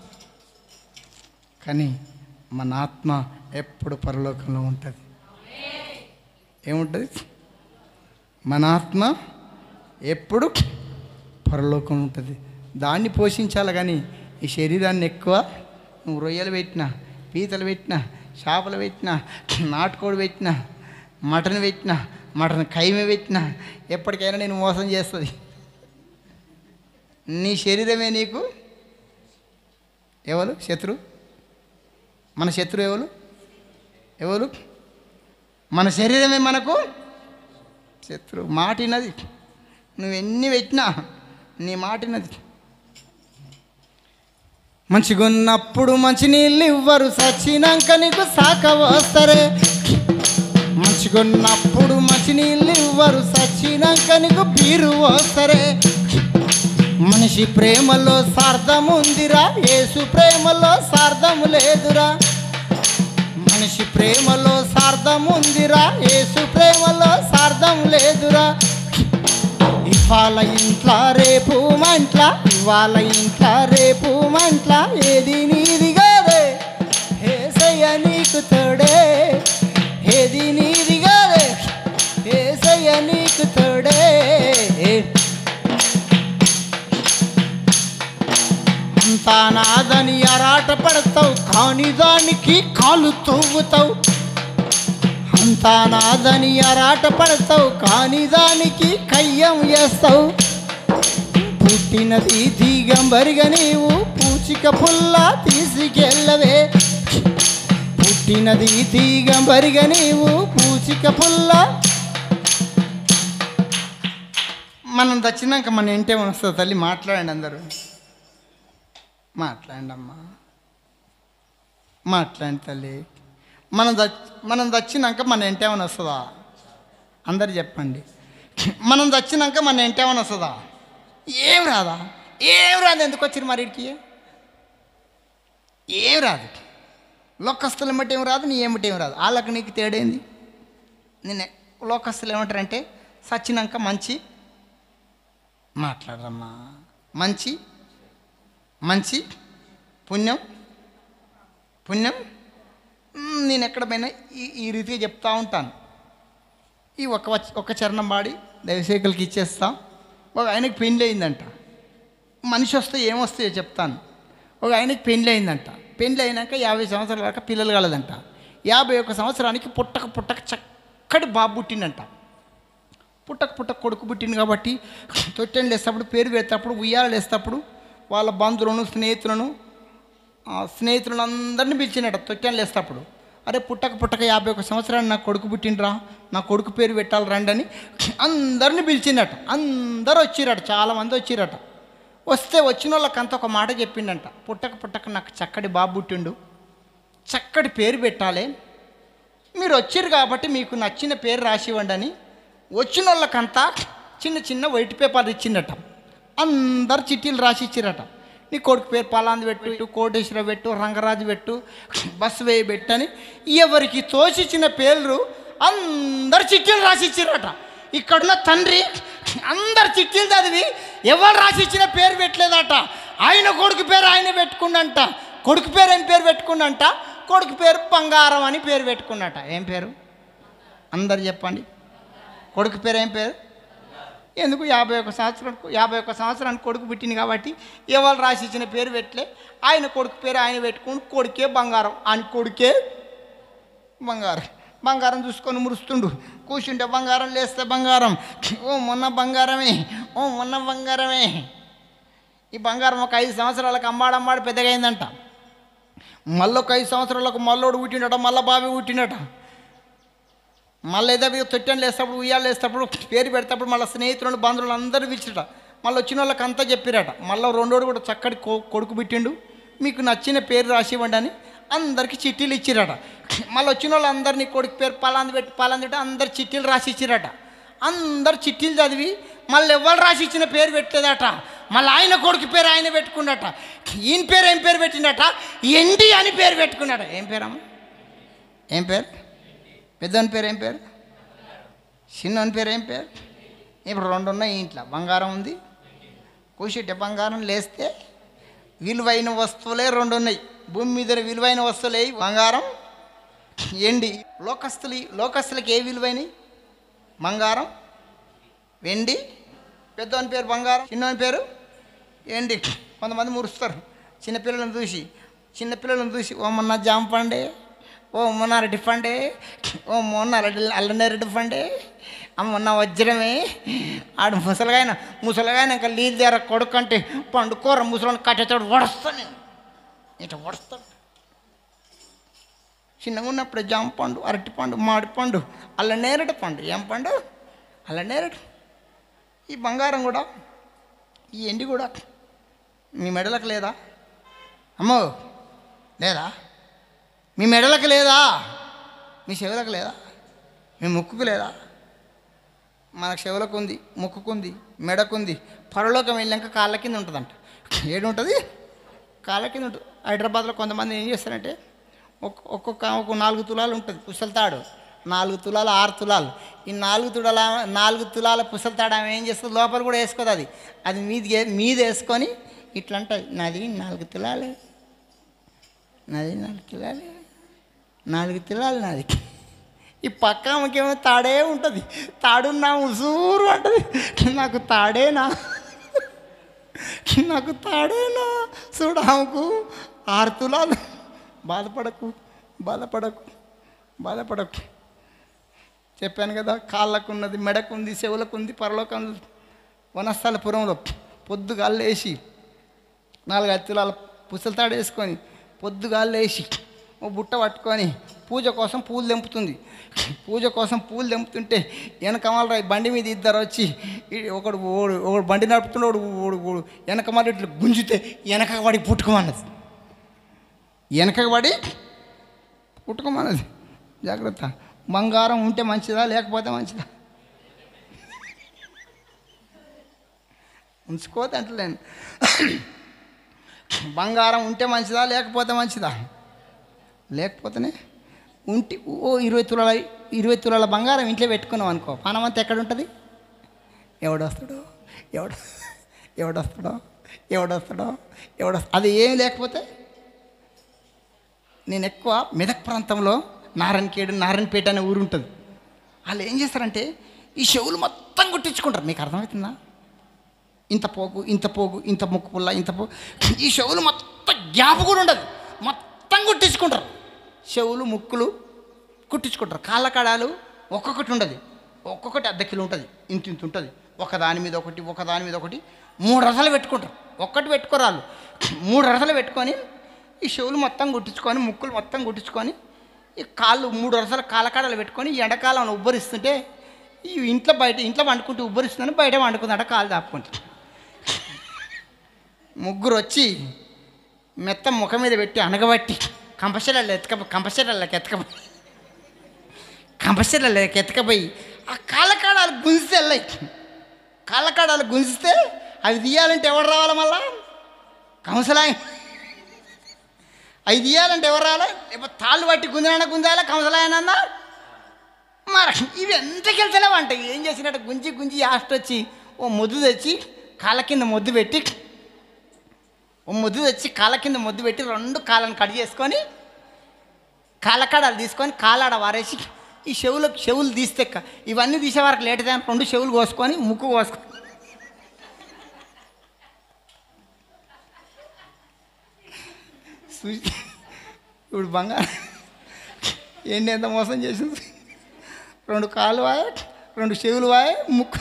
కానీ మన ఆత్మ ఎప్పుడు పరలోకంలో ఉంటుంది ఏముంటుంది మన ఆత్మ ఎప్పుడు పరలోకం ఉంటుంది దాన్ని పోషించాలి కానీ ఈ శరీరాన్ని ఎక్కువ నువ్వు రొయ్యలు పెట్టినా పీతలు పెట్టినా చేపలు పెట్టినా నాటుకోడి పెట్టినా మటన్ పెట్టినా మటన్ కైమ పెట్టినా ఎప్పటికైనా నేను మోసం చేస్తుంది నీ శరీరమే నీకు ఎవరు శత్రు మన శత్రు ఎవరు ఎవరు మన శరీరమే మనకు శత్రు మాటినది నువ్వు ఎన్ని పెట్టినా నీ మాటినది మంచిగున్నప్పుడు మంచినీళ్ళు ఇవ్వరు సచ్చినాక నీకు సాక వస్తారే మంచిగున్నప్పుడు మంచినీళ్ళు ఇవ్వరు సచ్చినాక నీకు బీరు వస్తారే మనిషి ప్రేమలో సార్థం ఉందిరా యేసు ప్రేమలో సార్థం లేదురా మనిషి ప్రేమలో సార్థం ఉందిరా యేసు ప్రేమలో సార్థం లేదురా ఇవాళ ఇంట్లో రేపు మంట్ల ఇవాళ ఇంట్లో రేపు మంట్ల ఏది నీది కాదే ఏసయ్య నీకు తోడే ఏది నీది కాదే ఏసయ్య నీకు తోడే అంతా నాదని అరాట పడతావు కాని దానికి కాలు తవ్వుతావు అంతా నాదని అరాట పడతావు కాని దానికి కయ్యం వేస్తావు పుట్టినది దిగంబరిగా నీవు పూచిక పుల్ల తీసుకెళ్ళవే పుట్టినది దిగంబరిగా నీవు పూచిక పుల్ల మనం దచ్చినాక మన ఇంటే వస్తుంది తల్లి మాట్లాడండి అందరూ మాట్లాడండి అమ్మా మాట్లాడండి తల్లి మనం దచ్ మనం దచ్చినాక మన ఇంటేమైనా వస్తుందా అందరు చెప్పండి మనం చచ్చినాక మన ఇంటేమని వస్తుందా ఏం రాదా ఏం రాదు ఎందుకు వచ్చిరు మరి ఇడికి ఏం రాదు లోకస్తులు ఏమిటి ఏం రాదు నీ ఏమిటి ఏం రాదు వాళ్ళకి నీకు తేడేంది నేను లోకస్తులు ఏమంటారంటే సచ్చినాక మంచి మాట్లాడరమ్మా మంచి మంచి పుణ్యం పుణ్యం మ్, నేను ఎక్కడ పోయినా ఈ ఈ రీతిగా చెప్తా ఉంటాను ఈ ఒక వచ్- ఒక చరణం పాడి దైవసేకులకి ఇచ్చేస్తా ఒక ఆయనకి పెళ్ళి అయిందంట మనిషి వస్తే ఏమొస్తాయో చెప్తాను ఒక ఆయనకి పెళ్ళి అయిందంట పెళ్ళి అయినాక యాభై సంవత్సరాల దాకా పిల్లలు కలదంట యాభై ఒక సంవత్సరానికి పుట్టక పుట్టక చక్కటి బాబు పుట్టిండంట పుట్టక పుట్టక కొడుకు పుట్టింది కాబట్టి తొట్టెని లేస్తప్పుడు పేరు పెట్టేటప్పుడు ఉయ్యాలు వేసేటప్పుడు వాళ్ళ బంధువులను స్నేహితులను ఆ స్నేహితులను అందరిని పిలిచినట తొట్టెని లేస్తప్పుడు అరే పుట్టక పుట్టక యాభై ఒక సంవత్సరాలు నా కొడుకు పుట్టిండ్రా నా కొడుకు పేరు పెట్టాలి రండి అని అందరిని పిలిచిండట అందరూ వచ్చిరట చాలామంది వచ్చిరట వస్తే వచ్చిన వాళ్ళకంతా ఒక మాట చెప్పిండంట పుట్టక పుట్టక నాకు చక్కటి బాబు పుట్టిండు చక్కటి పేరు పెట్టాలి మీరు వచ్చిర్రు కాబట్టి మీకు నచ్చిన పేరు రాసివ్వండి అని వచ్చిన వాళ్ళకంతా చిన్న చిన్న వైట్ పేపర్ ఇచ్చిండట అందరు చిట్టీలు రాసి ఇచ్చిరట నీ కొడుకు పేరు పలాంది పెట్టు కోటేశ్వర పెట్టు రంగరాజు పెట్టు బస్సు వేయి పెట్టు అని ఎవరికి తోచిచ్చిన పేర్లు అందరు చిట్టీలు రాసి ఇచ్చిరట ఇక్కడున్న తండ్రి అందరు చిట్టీలు చదివి ఎవరు రాసి ఇచ్చిన పేరు పెట్టలేదట ఆయన కొడుకు పేరు ఆయన పెట్టుకుండంట కొడుకు పేరు ఏం పేరు పెట్టుకుండంట కొడుకు పేరు బంగారం అని పేరు పెట్టుకున్నట ఏం పేరు అందరు చెప్పండి కొడుకు పేరు ఏం పేరు ఎందుకు యాభై ఒక సంవత్సరం యాభై ఒక సంవత్సరానికి కొడుకు పుట్టింది కాబట్టి ఎవరు రాసి ఇచ్చిన పేరు పెట్టలే ఆయన కొడుకు పేరు ఆయన పెట్టుకుని కొడుకే బంగారం ఆయన కొడుకే బంగారం బంగారం చూసుకొని మురుస్తుండు కూర్చుంటే బంగారం లేస్తే బంగారం ఓ మొన్న బంగారమే ఓ మొన్న బంగారమే ఈ బంగారం ఒక ఐదు సంవత్సరాలకు అమ్మాడమ్మాడు పెద్దగా అయిందంట మళ్ళీ ఒక ఐదు సంవత్సరాలకు మల్లోడు పుట్టినట మళ్ళీ బావి పుట్టినట మళ్ళీ ఏదో మీరు తొట్టెని లేస్తప్పుడు ఉయ్యాలు వేసేటప్పుడు పేరు పెడేటప్పుడు మళ్ళీ స్నేహితులను బంధువులను అందరూ పిలిచిరట మళ్ళీ వచ్చిన వాళ్ళకి అంతా చెప్పిరట మళ్ళీ రెండోడు కూడా చక్కటి కొ- కొడుకు పుట్టిండు మీకు నచ్చిన పేరు రాసి ఇవ్వండి అని అందరికి చిట్టీలు ఇచ్చిరట మళ్ళీ వచ్చిన వాళ్ళు అందరినీ కొడుకు పేరు పలాంది పెట్టి పలాంది పెట్టి అందరు చిట్టీలు రాసి ఇచ్చిరట అందరు చిట్టీలు చదివి మళ్ళీ ఎవరు రాసి ఇచ్చిన పేరు పెట్టలేదట మళ్ళీ ఆయన కొడుకు పేరు ఆయన పెట్టుకున్నట ఈయన పేరు ఏం పేరు పెట్టిండట ఎండి అని పేరు పెట్టుకున్నాడు ఏం పేరమ్మ ఏం పేరు పెద్దోని పేరు ఏం పేరు చిన్నోని పేరు ఏం పేరు ఇప్పుడు రెండు ఉన్నాయి ఇంట్లో బంగారం ఉంది కూసిట్టే బంగారం లేస్తే విలువైన వస్తువులే రెండు ఉన్నాయి భూమి మీద విలువైన వస్తువులే బంగారం ఎండి లోకస్తులు లోకస్తులకి ఏ విలువైనవి బంగారం వెండి పెద్దోని పేరు బంగారం చిన్నోని పేరు ఎండి కొంతమంది మురుస్తారు చిన్నపిల్లలను చూసి చిన్నపిల్లలను చూసి ఓ మొన్న జామ పండే ఓ మొన్న అరటి పండే ఓ మొన్న అరటి అల్లనేరటి పండే ఆ మొన్న వజ్రమే ఆడు ముసలిగాయన ముసలిగాయన ఇంకా నీళ్ళు దగ్గర కొడుకు అంటే పండుకోర ముసలిని కట్టేతాడు వడస్తాను నేను ఇట్లా వడస్తాను చిన్నగా ఉన్నప్పుడు జామ పండు అరటి పండు మామిడి పండు అల్ల నేరటి పండు ఏం పండు అల్ల నేరడు ఈ బంగారం కూడా ఈ ఎండి కూడా మీ మెడలకు లేదా అమ్మో లేదా మీ మెడలకు లేదా మీ చెవులకు లేదా మీ ముక్కుకు లేదా మనకు చెవులకు ఉంది ముక్కుకుంది మెడకుంది పరలోకం వెళ్ళాక కాళ్ళ కింద ఉంటుందంట ఏడు ఉంటుంది కాళ్ళ కింద ఉంటుంది హైదరాబాద్లో కొంతమంది ఏం చేస్తారంటే ఒక్- ఒక్కొక్క ఒక నాలుగు తులాలు ఉంటుంది పుసలతాడు నాలుగు తులాలు ఆరు తులాలు ఈ నాలుగు తులాల నాలుగు తులాల పుసలతాడు ఆమె ఏం చేస్తుంది లోపల కూడా వేసుకోదు అది అది మీది మీద వేసుకొని ఇట్లా అంటుంది నాది నాలుగు తులాలే నాది నాలుగు తులాలే నాలుగు తులాలు నాది ఈ పక్క ఆమెకేమో తాడే ఉంటుంది తాడున్నా ఉసూరు అంటది నాకు తాడేనా నాకు తాడేనా చూడు ఆమెకు ఆరు తులాలు బాధపడకు బాధపడకు బాధపడకు చెప్పాను కదా కాళ్ళకు ఉన్నది మెడకు ఉంది చెవులకు ఉంది పరలోకం వనస్థలపురంలో పొద్దుగాలు వేసి నాలుగు అత్తులాల పుసలతాడు వేసుకొని పొద్దుగాలు వేసి ఓ బుట్ట పట్టుకొని పూజ కోసం పూలు తెంపుతుంది పూజ కోసం పూలు తెంపుతుంటే వెనకమాల బండి మీద ఇద్దరు వచ్చి ఈ ఒకడు ఓడు ఒకడు బండి నడుపుతున్నాడు ఓడు ఓడు వెనకమాల ఇట్లా గుంజితే వెనక పడి పుట్టుకోమన్నది వెనక పడి పుట్టుకోమన్నది జాగ్రత్త బంగారం ఉంటే మంచిదా లేకపోతే మంచిదా ఉంచుకోవద్దు అంటలేను బంగారం ఉంటే మంచిదా లేకపోతే మంచిదా లేకపోతేనే ఉంటి ఓ ఇరవై తులాల ఇరవై తులాల బంగారం ఇంట్లో పెట్టుకున్నాం అనుకో పనమంతా ఎక్కడ ఉంటుంది ఎవడొస్తాడో ఎవడు ఎవడొస్తాడో ఎవడొస్తాడో ఎవడ అది ఏం లేకపోతే నేను ఎక్కువ మెదక్ ప్రాంతంలో నారాయణఖేడు నారాయణపేట అనే ఊరు ఉంటుంది వాళ్ళు ఏం చేస్తారంటే ఈ చెవులు మొత్తం కుట్టించుకుంటారు మీకు అర్థమవుతుందా ఇంత పోగు ఇంత పోగు ఇంత ముక్కు పుల్ల ఇంత పో ఈ చెవులు మొత్తం గ్యాప్ కూడా ఉండదు మొత్తం కుట్టించుకుంటారు చెవులు ముక్కులు కుట్టించుకుంటారు కాళ్ళ కడాలు ఒక్కొక్కటి ఉండదు ఒక్కొక్కటి అర్ధ కిలో ఉంటుంది ఇంత ఇంత ఉంటుంది ఒక దాని మీద ఒకటి ఒక దాని మీద ఒకటి మూడు రసాలు పెట్టుకుంటారు ఒక్కటి పెట్టుకోరాళ్ళు మూడు రసాలు పెట్టుకొని ఈ చెవులు మొత్తం కుట్టించుకొని ముక్కులు మొత్తం కుట్టించుకొని ఈ కాళ్ళు మూడు వరుసల కాళ్ళకాడలు పెట్టుకొని ఈ ఎండాకాలం ఉబ్బరిస్తుంటే ఈ ఇంట్లో బయట ఇంట్లో వండుకుంటూ ఉబ్బరిస్తుందని బయట వండుకుందంట కాలు దాపుకుంటుంది ముగ్గురు వచ్చి మెత్త ముఖం మీద పెట్టి అనగబట్టి కంపశలలో ఎత్తుక కంపశలకి ఎత్తకపోయి కంపశలకి ఎత్తకపోయి ఆ కాళ్ళకాడాలు గుంజితే వెళ్ళాయి కాళ్ళకాడాలు గుంజితే అవి తీయాలంటే ఎవరు రావాలి మళ్ళా కంసలాయి అవి తీయాలంటే ఎవరు రావాలి లేకపోతే తాళ్ళు పట్టి గుంజాలన్నా గుంజాలా కంసలాయనన్నా మరి ఇవి ఎంతకెళ్తలేవంట ఏం చేసినట్టు గుంజి గుంజి యాస్ట్ వచ్చి ఓ ముద్దు తెచ్చి కాళ్ళ కింద ముద్దు పెట్టి ఓ ముద్దు తెచ్చి కాళ్ళ కింద ముద్దు పెట్టి రెండు కాళ్ళని కట్ చేసుకొని కాళ్ళకాడాలు తీసుకొని కాలాడ వారేసి ఈ చెవులకు చెవులు తీస్తే క- ఇవన్నీ తీసే వరకు లేట్ దాని రెండు చెవులు కోసుకొని ముక్కు కోసుకొని చూసి ఇప్పుడు బంగారం ఏంటి ఎంత మోసం చేసింది రెండు కాళ్ళు వాయ రెండు చెవులు వాయ ముక్కు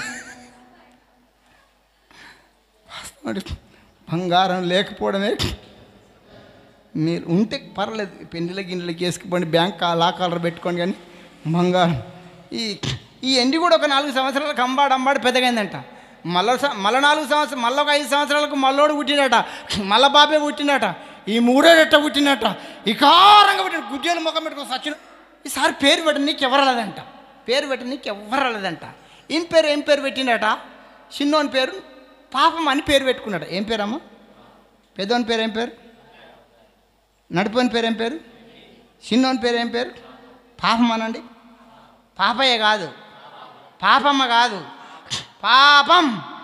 వాస్తవానికి బంగారం లేకపోవడమే మీరు ఉంటే పర్లేదు పెళ్లిళ్ళ గిన్నెలకి వేసుకుపోండి బ్యాంక్ లాకాలర్ పెట్టుకోండి కానీ బంగారం ఈ ఈ ఎండి కూడా ఒక నాలుగు సంవత్సరాలకు అంబాడు అంబాడు పెద్దగైందంట మళ్ళా స- మళ్ళా నాలుగు సంవత్సరం మళ్ళీ ఒక ఐదు సంవత్సరాలకు మల్లోడు పుట్టినట మళ్ళా బాబే పుట్టినట ఈ మూడో రెట్ట పుట్టినట ఇకారంగా పుట్టిన గుడ్డేలు ముఖం పెట్టుకుని సచిన ఈసారి పేరు పెట్ట నీకు ఎవరలేదంట పేరు పెట్టి నీకు ఎవరలేదంట ఏం పేరు ఏం పేరు పెట్టినట చిన్నోని పేరు పాపం అని పేరు పెట్టుకున్నాడు ఏం పేరమ్మా పెద్దోని పేరు ఏం పేరు నడిపోని పేరు ఏం పేరు చిన్నోని పేరు ఏం పేరు పాపం అనండి పాపయ్య కాదు పాపమ్మ కాదు పాపం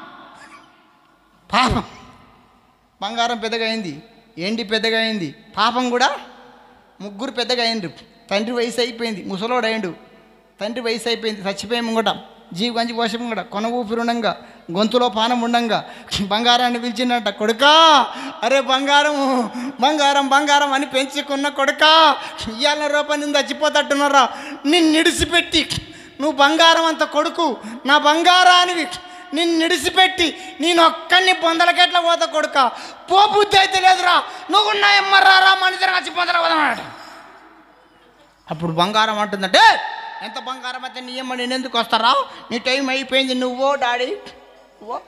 పాపం బంగారం పెద్దగా అయింది ఎండి పెద్దగా అయింది పాపం కూడా ముగ్గురు పెద్దగా అయిండు తండ్రి వయసు అయిపోయింది ముసలోడు అయిండు తండ్రి వయసు అయిపోయింది చచ్చిపోయాము కూడా జీవి గంజి పోషం కూడా కొన ఊపిరి ఉండంగా గొంతులో పానం ఉండంగా బంగారాన్ని పిలిచిందంట కొడుకా అరే బంగారం బంగారం బంగారం అని పెంచుకున్న కొడుకా ఇవాళ రూపాయి నేను చచ్చిపోతట్టున్నారా నిన్ను నిడిసిపెట్టి నువ్వు బంగారం అంత కొడుకు నా బంగారానివి నిన్ను నిడిసిపెట్టి నేను ఒక్కడిని పొందలకెట్లా పోతా కొడుక పో బుద్ధి అయితే లేదురా నువ్వు నా ఎమ్మర్రారా మనిషిని వచ్చి పొందల పోదామన్నాడు అప్పుడు బంగారం అంటుందంటే ఎంత బంగారం అయితే నీ అమ్మ నేను ఎందుకు వస్తారా నీ టైం అయిపోయింది నువ్వో డాడీ నువ్వో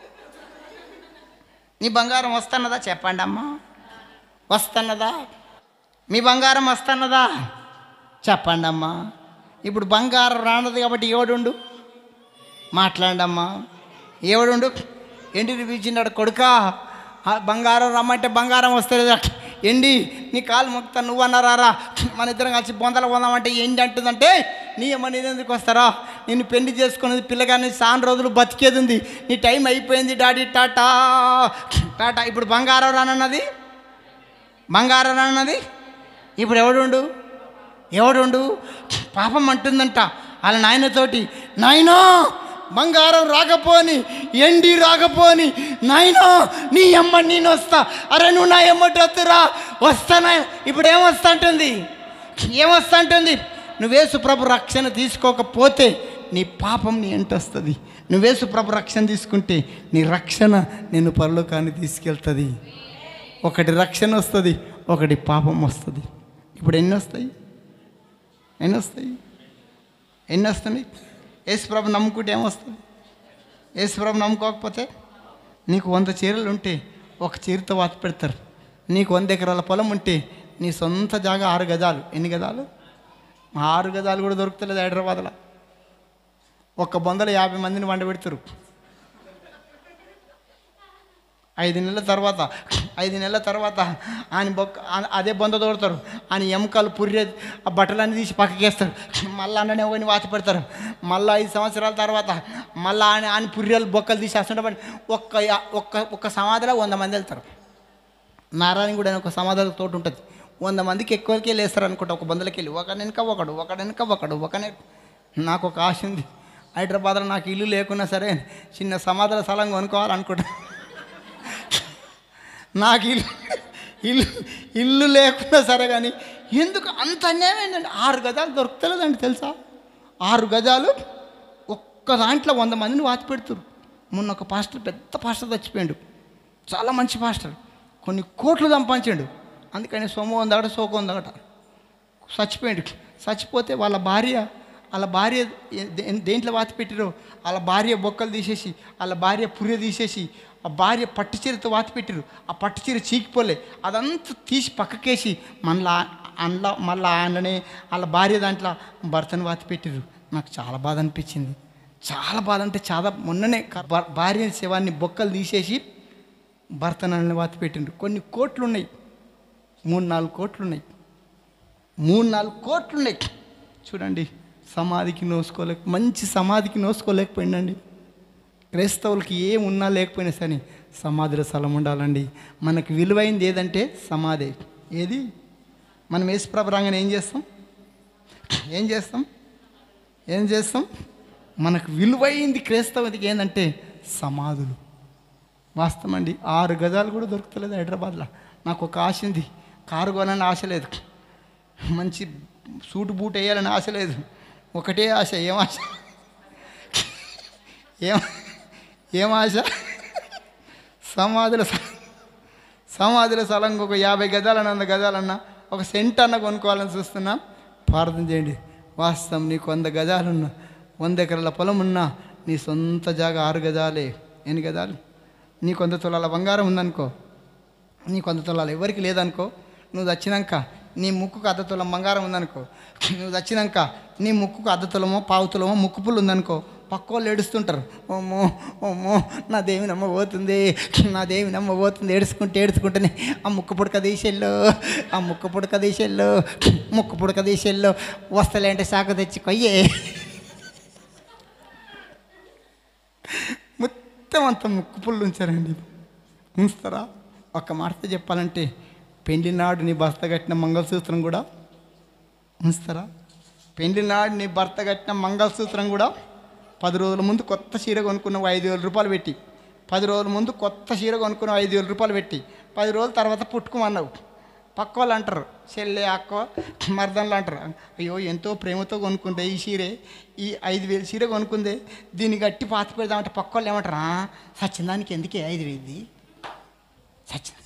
నీ బంగారం వస్తున్నదా చెప్పండి అమ్మా వస్తున్నదా మీ బంగారం వస్తున్నదా చెప్పండి అమ్మా ఇప్పుడు బంగారం రానది కాబట్టి ఎవడుండు మాట్లాడమ్మా ఎవడుండు ఎండిని పిలిచినాడు కొడుకా ఆ బంగారం రమ్మంటే బంగారం వస్తలేదా ఎండి నీ కాలు మొక్తా నువ్వు అన్నారా మన ఇద్దరం కలిసి బొందల పోదామంటే ఏంటి అంటుందంటే నీ అమ్మ నేను ఎందుకు వస్తారా నేను పెళ్లి చేసుకున్నది పిల్లగాని సాన్ రోజులు బతికేది ఉంది నీ టైం అయిపోయింది డాడీ టాటా టాటా ఇప్పుడు బంగారం రానన్నది బంగారం రానన్నది ఇప్పుడు ఎవడుండు ఎవడుండు పాపం అంటుందంట వాళ్ళ నాయనతోటి నాయనో బంగారం రాకపోని ఎండి రాకపోని నాయనో నీ అమ్మ నేను వస్తా అరే నువ్వు నా ఎమ్మటి వద్దురా వస్తానా ఇప్పుడు ఏమొస్తా అంటుంది ఏమొస్తా అంటుంది నువ్వేసు ప్రభు రక్షణ తీసుకోకపోతే నీ పాపం నీ ఎంట వస్తుంది నువ్వేసు ప్రభు రక్షణ తీసుకుంటే నీ రక్షణ నేను పరలోకాన్ని తీసుకెళ్తుంది ఒకటి రక్షణ వస్తుంది ఒకటి పాపం వస్తుంది ఇప్పుడు ఎన్ని వస్తాయి ఎన్ని వస్తాయి ఎన్ని వస్తున్నాయి యేసుప్రభు నమ్ముకుంటే ఏమొస్తుంది యేసుప్రభు నమ్ముకోకపోతే నీకు వంద చీరలు ఉంటే ఒక చీరతో వాత పెడతారు నీకు వంద ఎకరాల పొలం ఉంటే నీ సొంత జాగా ఆరు గజాలు ఎన్ని గజాలు ఆరు గజాలు కూడా దొరుకుతలేదు హైదరాబాద్లో ఒక్క బొందలో యాభై మందిని వండబెడతారు ఐదు నెలల తర్వాత ఐదు నెలల తర్వాత ఆయన బొక్క ఆ- అదే బొంద తోడతారు ఆయన ఎముకలు పుర్రె ఆ బట్టలన్నీ తీసి పక్కకేస్తారు మళ్ళీ అన్ననే ఒకని వాత పెడతారు మళ్ళీ ఐదు సంవత్సరాల తర్వాత మళ్ళీ ఆయన ఆయన పుర్రెలు బొక్కలు తీసి వస్తుంటే ఒక్క ఒక్క ఒక్క సమాధిలో వంద మంది వెళ్తారు నారాయణ కూడా ఒక సమాధాన తోట ఉంటుంది వంద మందికి ఎక్కువకే లేస్తారు అనుకుంటా ఒక బందులకి వెళ్ళి ఒక వెనక ఒకడు ఒక వెనక ఒకడు ఒక నాకు ఒక ఆశ ఉంది హైదరాబాద్లో నాకు ఇల్లు లేకున్నా సరే చిన్న సమాధాన స్థలం కొనుక్కోవాలనుకుంటా నాకు ఇల్లు ఇల్లు ఇల్లు లేకున్నా సరే కానీ ఎందుకు అంత అన్యాయం ఏంటంటే ఆరు గజాలు దొరుకుతలేదండి తెలుసా ఆరు గజాలు ఒక్క దాంట్లో వంద మందిని వాత పెడుతురు మొన్న ఒక పాస్టర్ పెద్ద పాస్టర్ చచ్చిపోయాడు చాలా మంచి పాస్టర్ కొన్ని కోట్లు సంపాదించాడు అందుకని సొమ్ము ఉందట సోకు ఉందట చచ్చిపోయాడు చచ్చిపోతే వాళ్ళ భార్య వాళ్ళ భార్య ఏ- దే- దేంట్లో వాత పెట్టిరో వాళ్ళ భార్య బొక్కలు తీసేసి వాళ్ళ భార్య పుర్రె తీసేసి ఆ భార్య పట్టు చీరతో వాత పెట్టిరు ఆ పట్టు చీర చీకిపోలే అదంతా తీసి పక్కకేసి మళ్ళా అందులో మళ్ళీ ఆయననే వాళ్ళ భార్య దాంట్లో భర్తను వాత పెట్టిరు నాకు చాలా బాధ అనిపించింది చాలా బాధ అంటే చాలా మొన్ననే క- భా- భార్య శవాన్ని బొక్కలు తీసేసి భర్త నన్ను వాత పెట్టిండ్రు కొన్ని కోట్లు ఉన్నాయి మూడు నాలుగు కోట్లు ఉన్నాయి మూడు నాలుగు కోట్లు ఉన్నాయి చూడండి సమాధికి నోసుకోలేక మంచి సమాధికి నోసుకోలేకపోయిందండి క్రైస్తవులకి ఏం ఉన్నా లేకపోయినా సరే సమాధిలో స్థలం ఉండాలండి మనకు విలువైంది ఏదంటే సమాధి ఏది మనం యేసుప్రభు రాగానే ఏం చేస్తాం ఏం చేస్తాం ఏం చేస్తాం మనకు విలువైంది క్రైస్తవతికి ఏంటంటే సమాధులు వాస్తవం అండి ఆరు గజాలు కూడా దొరుకుతలేదు హైదరాబాద్లో నాకు ఒక ఆశ ఉంది కారు కొనాలని ఆశ లేదు మంచి సూటు బూట్ వేయాలని ఆశ లేదు ఒకటే ఆశ ఏం ఆశ ఏం ఏం ఆశ సమాధుల స- సమాధుల స్థలంగా ఒక యాభై గజాలన్న వంద గజాలన్నా ఒక సెంట్ అన్న కొనుక్కోవాలని చూస్తున్నా ప్రార్థన చేయండి వాస్తవం నీకు వంద గజాలున్నా వంద ఎకరాల పొలం ఉన్నా నీ సొంత జాగా ఆరు గజాలే ఎన్ని గజాలు నీకు వంద తులాల బంగారం ఉందనుకో నీకు వంద తులాలు ఎవరికి లేదనుకో నువ్వు చచ్చినాక నీ ముక్కుకు అర్ధ తులం బంగారం ఉందనుకో నువ్వు చచ్చినాక నీ ముక్కుకు అర్ధ తులమో పావు తులమో ముక్కు పుల్లు ఉందనుకో పక్కోళ్ళు ఏడుస్తుంటారు ఓమో ఓమో నా దేవి నమ్మ పోతుంది నా దేవి నమ్మ పోతుంది ఏడుచుకుంటే ఏడుచుకుంటేనే ఆ ముక్కు పుడక తీసేళ్ళు ఆ ముక్కు పుడక తీసేళ్ళు ముక్కు పుడక తీసేళ్ళు వస్తలే అంటే శాఖ తెచ్చి కొయ్యే మొత్తం అంత ముక్కు పుల్లు ఉంచారండి ఉంచుతారా ఒక్క మాటతో చెప్పాలంటే పెళ్లి నాడు నీ భర్త కట్టిన మంగళసూత్రం కూడా ఉంచుతారా పెళ్లి నాడు నీ భర్త కట్టిన మంగళసూత్రం కూడా పది రోజుల ముందు కొత్త చీర కొనుక్కున్నావు ఐదు వేల రూపాయలు పెట్టి పది రోజుల ముందు కొత్త చీర కొనుక్కున్నావు ఐదు వేల రూపాయలు పెట్టి పది రోజుల తర్వాత పుట్టుకోమన్నావు పక్క వాళ్ళు అంటారు చెల్లె అక్క మర్దన్లు అంటారు అయ్యో ఎంతో ప్రేమతో కొనుక్కుంటే ఈ చీరే ఈ ఐదు వేలు చీర కొనుక్కుందే దీన్ని గట్టి పాత పెడదామంటే పక్క వాళ్ళు ఏమంటారు "ఆ, సచ్చిందానికి ఎందుకే ఐదు వేలది సచ్చింది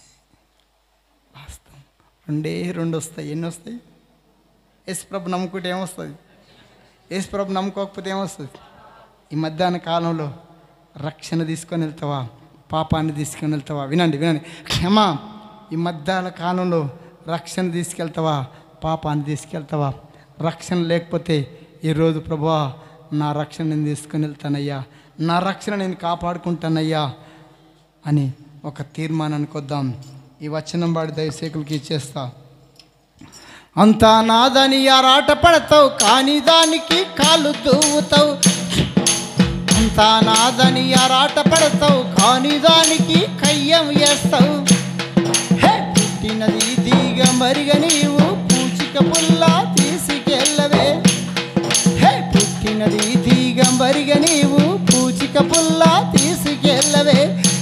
వాస్తవం రెండే రెండు వస్తాయి ఎన్ని వస్తాయి యేసు ప్రభు నమ్ముకుంటే ఏమొస్తుంది యేసు ప్రభు నమ్ముకోకపోతే ఏమొస్తుంది ఈ మధ్యాహ్న కాలంలో రక్షణ తీసుకొని వెళ్తావా పాపాన్ని తీసుకొని వెళ్తావా వినండి వినండి క్షమా ఈ మధ్యాహ్న కాలంలో రక్షణ తీసుకెళ్తావా పాపాన్ని తీసుకెళ్తావా రక్షణ లేకపోతే ఈరోజు ప్రభువా నా రక్షణ నేను తీసుకొని వెళ్తానయ్యా నా రక్షణ నేను కాపాడుకుంటానయ్యా అని ఒక తీర్మానానికి వద్దాం ఈ వచనం వాడి దయసేకులకి ఇచ్చేస్తా అంతా నాదని ఆరాట పడతావు కానీ దానికి కాలు దువ్వుతావు అంతా నాదని ఆరాట పడతావు కానీ దానికి కయ్యం వేస్తావు హే పుట్టినది దీగ మరిగ నీవు పూచిక పుల్ల తీసుకెళ్ళవే హే పుట్టినది తీగ మరిగ నీవు పూచిక పుల్ల తీసుకెళ్ళవే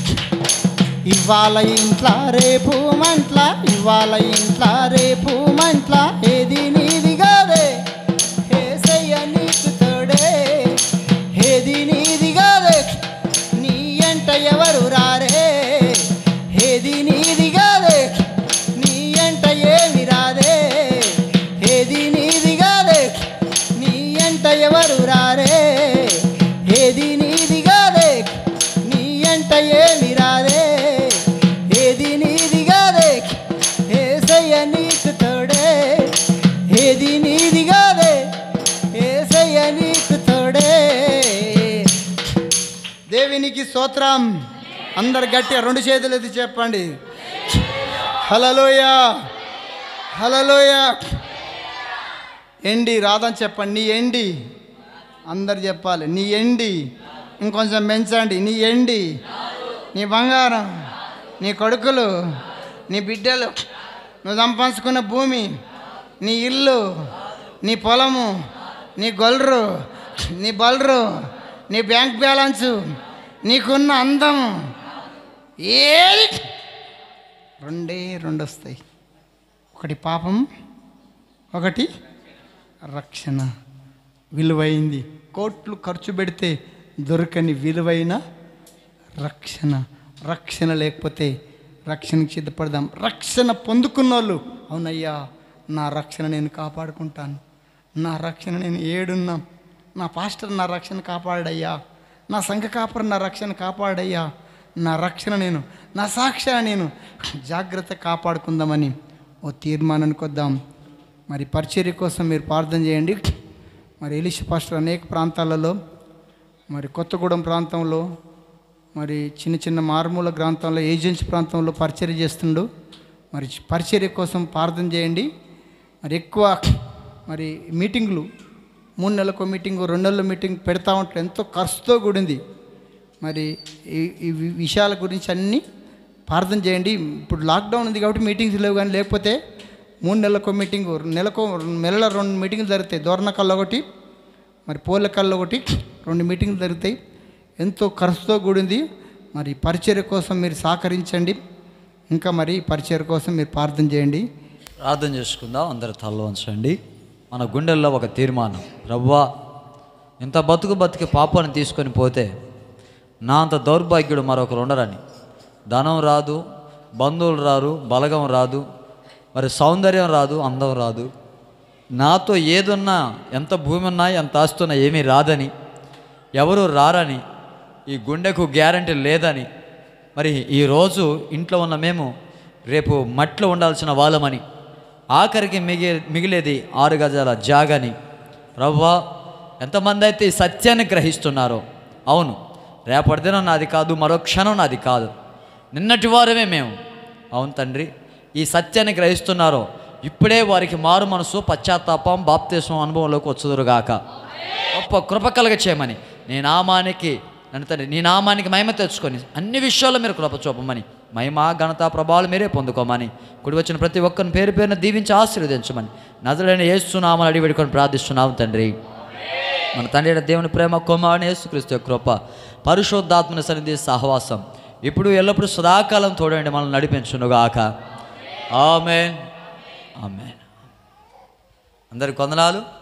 ఇవాళ ఇంట్లా రేపు మంట్ల ఇవాళ ఇంట్లా రేపు మంట్ల ఏది నీది కాదే ఏసయ్య నీకు తోడే ఏది నీది కాదే నీ ఎంట ఎవరు రారే ఏది నీది కాదే నీ ఎంట ఏమి రాదే ఏది నీది కాదే నీ ఎంట ఎవరు రారే ఏది నీది కాదే నీ ఎంట ఏమి రాదే ఏది నీది కాదే ఏసయ్య నీకు తోడే ఏది నీది కాదే ఏసయ్య నీకు తోడే దేవునికి స్తోత్రం అందరు గట్టిగా రెండు చేతులు ఎత్తి చెప్పండి హలలోయ హలలోయ ఎండి రాదని చెప్పండి నీ ఎండి అందరు చెప్పాలి నీ ఎండి ఇంకొంచెం పెంచండి నీ ఎండి నీ బంగారం నీ కొడుకులు నీ బిడ్డలు నువ్వు సంపాదించుకున్న భూమి నీ ఇల్లు నీ పొలము నీ గొల్రు నీ బల్రు నీ బ్యాంక్ బ్యాలెన్సు నీకున్న అందం ఏది రెండే రెండు వస్తాయి ఒకటి పాపం ఒకటి రక్షణ విలువైంది కోట్లు ఖర్చు పెడితే దొరకని విలువైన రక్షణ రక్షణ లేకపోతే రక్షణకి సిద్ధపడదాం రక్షణ పొందుకున్న వాళ్ళు అవునయ్యా నా రక్షణ నేను కాపాడుకుంటాను నా రక్షణ నేను ఏడున్నా నా పాస్టర్ నా రక్షణ కాపాడయ్యా నా సంఘ కాపరు నా రక్షణ కాపాడయ్యా నా రక్షణ నేను నా సాక్ష్యాన్ని నేను జాగ్రత్త కాపాడుకుందామని ఓ తీర్మానానికి వద్దాం మరి పరిచర్య కోసం మీరు ప్రార్థన చేయండి మరి ఎలిష పాస్టర్ అనేక ప్రాంతాలలో మరి కొత్తగూడెం ప్రాంతంలో మరి చిన్న చిన్న మారుమూల ప్రాంతంలో ఏజెన్సీ ప్రాంతంలో పరిచర్య చేస్తుండు మరి పరిచర్య కోసం ప్రార్థన చేయండి మరి ఎక్కువ మరి మీటింగులు మూడు నెలలకు మీటింగు రెండు నెలల మీటింగ్ పెడతా ఉంటారు ఎంతో ఖర్చుతో కూడింది మరి ఈ ఈ వి- విషయాల గురించి అన్నీ ప్రార్థన చేయండి ఇప్పుడు లాక్డౌన్ ఉంది కాబట్టి మీటింగ్స్ లేవు కానీ లేకపోతే మూడు నెలలకు మీటింగ్ నెలకు నెలల రెండు మీటింగ్లు జరుగుతాయి దోరణకల్లో ఒకటి మరి పోలకల్లో ఒకటి రెండు మీటింగ్లు జరుగుతాయి ఎంతో ఖర్చుతో కూడింది మరి పరిచర్య కోసం మీరు సహకరించండి ఇంకా మరి పరిచర్య కోసం మీరు ప్రార్థన చేయండి ప్రార్థన చేసుకుందాం అందరు తల్ల ఉంచండి మన గుండెల్లో ఒక తీర్మానం రవ్వా ఇంత బతుకు బతికి పాపాన్ని తీసుకొని పోతే నా అంత దౌర్భాగ్యుడు మరొకరు ఉండరని ధనం రాదు బంధువులు రారు బలగం రాదు మరి సౌందర్యం రాదు అందం రాదు నాతో ఏదున్నా ఎంత భూమి ఉన్నా ఎంత ఆస్తున్నా ఏమీ రాదని ఎవరు రారని ఈ గుండెకు గ్యారంటీ లేదని మరి ఈరోజు ఇంట్లో ఉన్న మేము రేపు మట్లో ఉండాల్సిన వాళ్ళమని ఆఖరికి మిగి మిగిలేది ఆరు గజాల జాగని రవ్వా ఎంతమంది అయితే ఈ సత్యాన్ని గ్రహిస్తున్నారో అవును రేపటి దినం నాది కాదు మరో క్షణం నాది కాదు నిన్నటి వారమే మేము అవును తండ్రి ఈ సత్యాన్ని గ్రహిస్తున్నారో ఇప్పుడే వారికి మారు మనసు పశ్చాత్తాపం బాప్తీసం అనుభవంలోకి వచ్చుదురుగాక గొప్ప కృప కలగ చేయమని నీ నామానికి నన్ను తండ్రి నీ నామానికి మహిమ తెచ్చుకొని అన్ని విషయాల్లో మీరు కృప చూపమని మహిమ ఘనత ప్రభావాలు మీరే పొందుకోమని కుడి వచ్చిన ప్రతి ఒక్కరిని పేరు పేరున దీవించి ఆశీర్వదించమని నజలైన ఏస్తున్నామని అడిగి పెట్టుకొని ప్రార్థిస్తున్నాము తండ్రి మన తండ్రి అయిన దేవుని ప్రేమ కుమారుని యేసుక్రీస్తు యొక్క కృప పరిశుద్ధాత్మని సన్నిధి సహవాసం ఇప్పుడు ఎల్లప్పుడూ సదాకాలం తోడండి మనల్ని నడిపించునుగాక ఆమె ఆమె అందరికి వందనాలు